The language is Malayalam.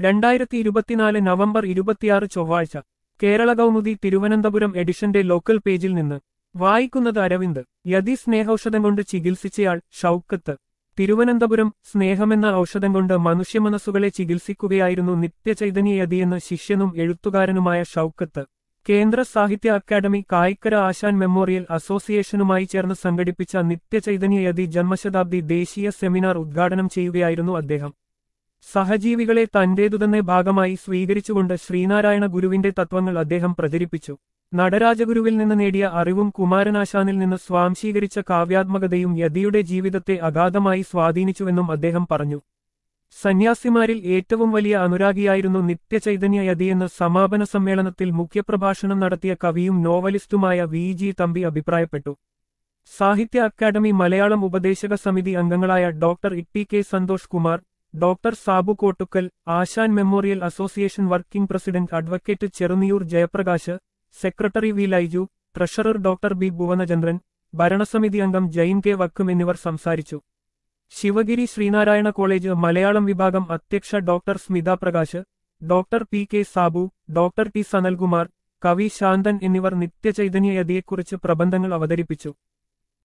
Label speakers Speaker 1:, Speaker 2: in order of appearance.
Speaker 1: രണ്ടായിരത്തി ഇരുപത്തിനാല് നവംബർ ഇരുപത്തിയാറ് ചൊവ്വാഴ്ച കേരള കൗമുദി തിരുവനന്തപുരം എഡിഷന്റെ ലോക്കൽ പേജിൽ നിന്ന് വായിക്കുന്നത് അരവിന്ദ് യതി സ്നേഹൌഷധം കൊണ്ട് ചികിത്സിച്ചയാൾ ഷൗക്കത്ത് തിരുവനന്തപുരം സ്നേഹമെന്ന ഔഷധം കൊണ്ട് മനുഷ്യമനസ്സുകളെ ചികിത്സിക്കുകയായിരുന്നു നിത്യചൈതന്യ യതിയെന്ന് ശിഷ്യനും എഴുത്തുകാരനുമായ ഷൗക്കത്ത് കേന്ദ്ര സാഹിത്യ അക്കാദമി കായിക്കര ആശാൻ മെമ്മോറിയൽ അസോസിയേഷനുമായി ചേർന്ന് സംഘടിപ്പിച്ച നിത്യചൈതന്യ യതി ജന്മശതാബ്ദി ദേശീയ സെമിനാർ ഉദ്ഘാടനം ചെയ്യുകയായിരുന്നു അദ്ദേഹം സഹജീവികളെ തന്റേതുതന്നെ ഭാഗമായി സ്വീകരിച്ചുകൊണ്ട് ശ്രീനാരായണ ഗുരുവിന്റെ തത്വങ്ങൾ അദ്ദേഹം പ്രചരിപ്പിച്ചു നടരാജഗുരുവിൽ നിന്ന് നേടിയ അറിവും കുമാരനാശാനിൽ നിന്ന് സ്വാംശീകരിച്ച കാവ്യാത്മകതയും യതിയുടെ ജീവിതത്തെ അഗാധമായി സ്വാധീനിച്ചുവെന്നും അദ്ദേഹം പറഞ്ഞു സന്യാസിമാരിൽ ഏറ്റവും വലിയ അനുരാഗിയായിരുന്നു നിത്യചൈതന്യ യതിയെന്ന് സമാപന സമ്മേളനത്തിൽ മുഖ്യപ്രഭാഷണം നടത്തിയ കവിയും നോവലിസ്റ്റുമായ വി ജി തമ്പി അഭിപ്രായപ്പെട്ടു സാഹിത്യ അക്കാദമി മലയാളം ഉപദേശക സമിതി അംഗങ്ങളായ doctor E K Santhosh Kumar doctor Sabu Kottukkal Asan memorial association working president advocate Cheruniyoor Jayaprakash secretary V Laiju treasurer doctor B Bhuvanachandran ഭരണസമിതി അംഗം ജയിൻ കെ വക്കും എന്നിവർ സംസാരിച്ചു ശിവഗിരി ശ്രീനാരായണ കോളേജ് മലയാളം വിഭാഗം അധ്യക്ഷ doctor Smitha Prakash doctor P K Sabu doctor T Sanalkumar കവി ശാന്തൻ എന്നിവർ നിത്യചൈതന്യ യതിയെക്കുറിച്ച് പ്രബന്ധങ്ങൾ അവതരിപ്പിച്ചു